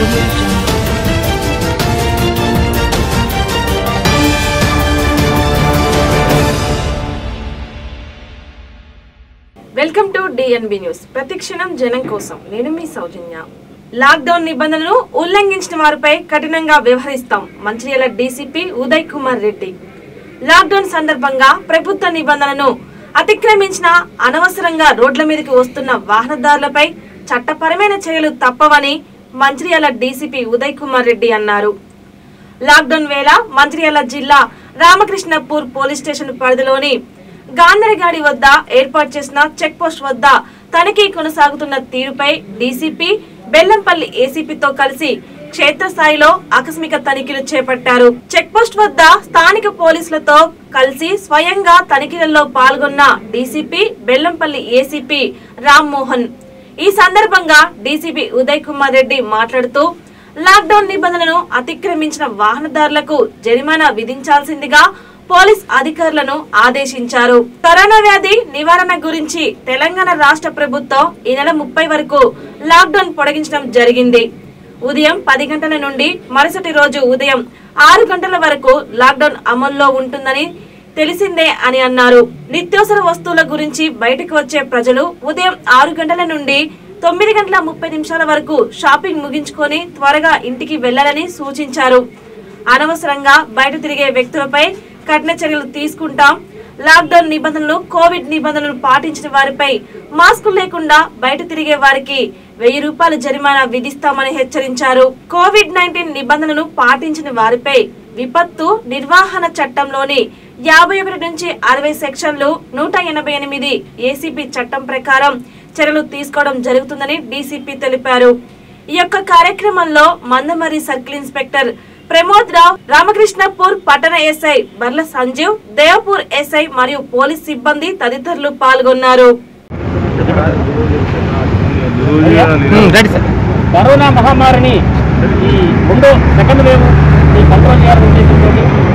audio jungle. Welcome to DNB news ప్రతిక్షణం జనం కోసం నేను మీ సౌజన్య లాక్డౌన్ నిబంధనలు ఉల్లంఘించిన వారిపై కఠినంగా వ్యవహరిస్తాం మంచిర్యాల డీసీపీ ఉదయ్ కుమార్ రెడ్డి లాక్డౌన్ సందర్భంగా ప్రభుత్వ నిబంధనలను అతిక్రమించిన అనవసరంగా రోడ్ల మీదకి వస్తున్న వాహనదారులపై చట్టపరమైన చర్యలు తప్పవని మంచిర్యాల డీసీపీ ఉదయ్ కుమార్ రెడ్డి అన్నారు లాక్డౌన్ వేళ మంచిర్యాల జిల్లా రామకృష్ణపూర్ పోలీస్ స్టేషన్ పరిధిలోని గాంధరగాడి వద్ద ఏర్పాటు చేసిన చెక్ పోస్ట్ వద్ద తనిఖీ కొనసాగుతున్న తీరుపై డీసీపీ బెల్లంపల్లి ఏసీపీతో కలిసి క్షేత్రస్థాయిలో ఆకస్మిక తనిఖీలు చేపట్టారు చెక్ పోస్ట్ వద్ద స్థానిక పోలీసులతో కలిసి స్వయంగా తనిఖీలలో పాల్గొన్న డీసీపీ బెల్లంపల్లి ఏసీపీ రామ్మోహన్ ఈ సందర్భంగా డీసీపీ ఉదయ్ కుమార్ రెడ్డి మాట్లాడుతూ లాక్డౌన్ నిబంధనలను అతిక్రమించిన వాహనదారులకు జరిమానా విధించాల్సిందిగా పోలీస్ అధికారులను ఆదేశించారు కరోనా వ్యాధి నివారణ గురించి తెలంగాణ రాష్ట్ర ప్రభుత్వం ఈ నెల ముప్పై వరకు లాక్డౌన్ పొడిగించడం జరిగింది ఉదయం పది గంటల నుండి మరుసటి రోజు ఉదయం ఆరు గంటల వరకు లాక్డౌన్ అమల్లో ఉంటుందని తెలిసిందే అని అన్నారు నిత్యావసర వస్తువుల గురించి బయటకు వచ్చే ప్రజలు ఉదయం ఆరు గంటల నుండి తొమ్మిది గంటల ముప్పై నిమిషాల వరకు షాపింగ్ ముగించుకొని త్వరగా ఇంటికి వెళ్లాలని సూచించారు అనవసరంగా బయట తిరిగే వ్యక్తులపై కఠిన చర్యలు తీసుకుంటాం లాక్డౌన్ నిబంధనలు కోవిడ్ నిబంధనలు పాటించిన వారిపై మాస్కులు లేకుండా బయట తిరిగే వారికి వెయ్యి రూపాయల జరిమానా విధిస్తామని హెచ్చరించారు కోవిడ్ నైన్టీన్ నిబంధనలు పాటించిన వారిపై విపత్తు నిర్వహణ చట్టంలోని యాభై ఒకటి నుంచి అరవై సెక్షన్లు నూట ఎనభై ఎనిమిది ఏసీపీ చట్టం ప్రకారం చర్యలు తీసుకోవడం జరుగుతుందని డీసీపీ తెలిపారు ఈ యొక్క కార్యక్రమంలో మందమరి సర్కిల్ ఇన్స్పెక్టర్ ప్రమోద్ రావు రామకృష్ణపూర్ పట్టణ ఎస్ఐ బర్ల సంజీవ్ దేవపూర్ ఎస్ఐ మరియు పోలీస్ సిబ్బంది తదితరులు పాల్గొన్నారు రెడీ సార్ కరోనా మహమ్మారిని ఈ రెండో సెకండ్ వేవ్ ఈ కంట్రోల్ చేయాలని ఉద్దేశంతో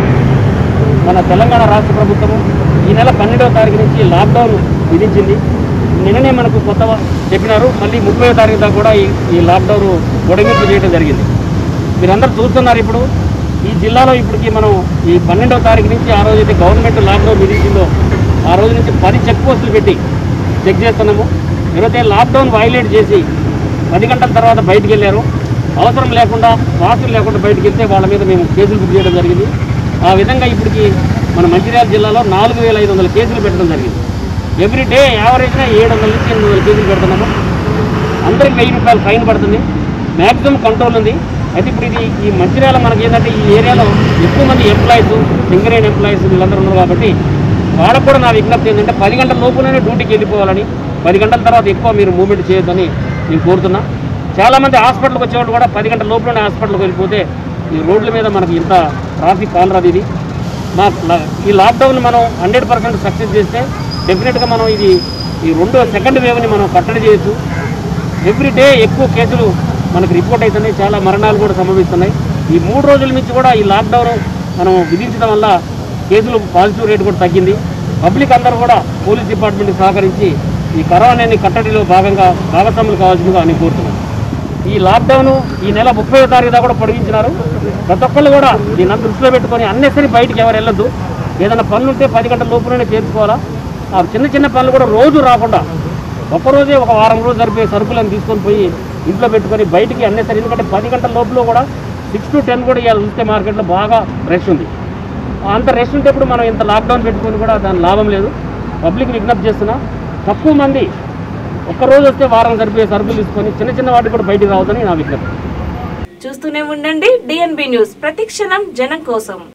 మన తెలంగాణ రాష్ట్ర ప్రభుత్వము ఈ నెల పన్నెండవ తారీఖు నుంచి లాక్డౌన్ విధించింది నిన్ననే మనకు కొత్త చెప్పినారు మళ్ళీ ముప్పై తారీఖు దాకా కూడా ఈ ఈ లాక్డౌన్ పొడిగింపు చేయడం జరిగింది మీరందరూ చూస్తున్నారు ఇప్పుడు ఈ జిల్లాలో ఇప్పటికి మనం ఈ పన్నెండవ తారీఖు నుంచి ఆ రోజు అయితే గవర్నమెంట్ లాక్డౌన్ విధించిందో ఆ రోజు నుంచి పది చెక్ పోస్టులు పెట్టి చెక్ చేస్తున్నాము ఎవరైతే లాక్డౌన్ వైలేట్ చేసి పది గంటల తర్వాత బయటికి వెళ్ళారు అవసరం లేకుండా వాసులు లేకుండా బయటికి వెళ్తే వాళ్ళ మీద మేము కేసులు బుక్ చేయడం జరిగింది ఆ విధంగా ఇప్పటికి మన మంచిర్యాల జిల్లాలో నాలుగు వేల ఐదు వందల కేసులు పెట్టడం జరిగింది ఎవ్రీ డే యావరేజ్గా ఏడు వందల నుంచి ఎనిమిది వందల కేసులు పెడుతున్నాము అందరికి వెయ్యి రూపాయలు ఫైన్ పడుతుంది మ్యాక్సిమం కంట్రోల్ ఉంది అయితే ఇప్పుడు ఇది ఈ మంచిర్యాల మనకి ఏంటంటే ఈ ఏరియాలో ఎక్కువ మంది ఎంప్లాయీస్ సింగరేన్ ఎంప్లాయీస్ వీళ్ళందరూ ఉన్నారు కాబట్టి వాళ్ళకు కూడా నా విజ్ఞప్తి ఏంటంటే పది గంటల లోపులోనే డ్యూటీకి వెళ్ళిపోవాలని పది గంటల తర్వాత ఎక్కువ మీరు మూవ్మెంట్ చేయొద్దని నేను కోరుతున్నా చాలామంది హాస్పిటల్కి వచ్చేవాళ్ళు కూడా పది గంటల లోపలనే హాస్పిటల్కి వెళ్ళిపోతే ఈ రోడ్ల మీద మనకి ఇంత ట్రాఫిక్ కానరాదు ఇది మా లా- ఈ లాక్డౌన్ మనం హండ్రెడ్ పర్సెంట్ సక్సెస్ చేస్తే డెఫినెట్గా మనం ఇది ఈ రెండో సెకండ్ వేవ్ని మనం కట్టడి చేయొచ్చు ఎవ్రీ డే ఎక్కువ కేసులు మనకు రిపోర్ట్ అవుతున్నాయి చాలా మరణాలు కూడా సంభవిస్తున్నాయి ఈ మూడు రోజుల నుంచి కూడా ఈ లాక్డౌన్ మనం విధించడం వల్ల కేసులు పాజిటివ్ రేట్ కూడా తగ్గింది పబ్లిక్ అందరూ కూడా పోలీస్ డిపార్ట్మెంట్కి సహకరించి ఈ కరోనాని కట్టడిలో భాగంగా భాగస్వాములు కావాల్సిందిగా నేను కోరుతున్నాను ఈ లాక్డౌన్ ఈ నెల ముప్పై తారీఖు దాకా కూడా పొడిగించినారు ప్రతి ఒక్కళ్ళు కూడా దీన్ని అంతా దృష్టిలో పెట్టుకొని అన్నెసరి బయటికి ఎవరు వెళ్ళొద్దు ఏదైనా పనులు ఉంటే పది గంటల లోపులోనే చేర్చుకోవాలా ఆ చిన్న చిన్న పనులు కూడా రోజు రాకుండా ఒక్కరోజే ఒక వారం రోజు సరిపోయే సరుకులను తీసుకొని పోయి ఇంట్లో పెట్టుకొని బయటికి అన్నెసరి ఎందుకంటే పది గంటల లోపల కూడా సిక్స్ టు టెన్ కూడా ఇవాళ చూస్తే మార్కెట్లో బాగా రష్ ఉంది అంత రెస్ట్ ఉంటేప్పుడు మనం ఇంత లాక్డౌన్ పెట్టుకొని కూడా దాని లాభం లేదు పబ్లిక్ విజ్ఞప్తి చేస్తున్నా తక్కువ మంది ఒక్కరోజు వస్తే వారం సరిపోయే సరుకులు తీసుకొని చిన్న చిన్న వాటికి కూడా బయటికి రావద్దని నా విజ్ఞప్తి చూస్తూనే ఉండండి డిఎన్బి న్యూస్ ప్రతిక్షణం జనం కోసం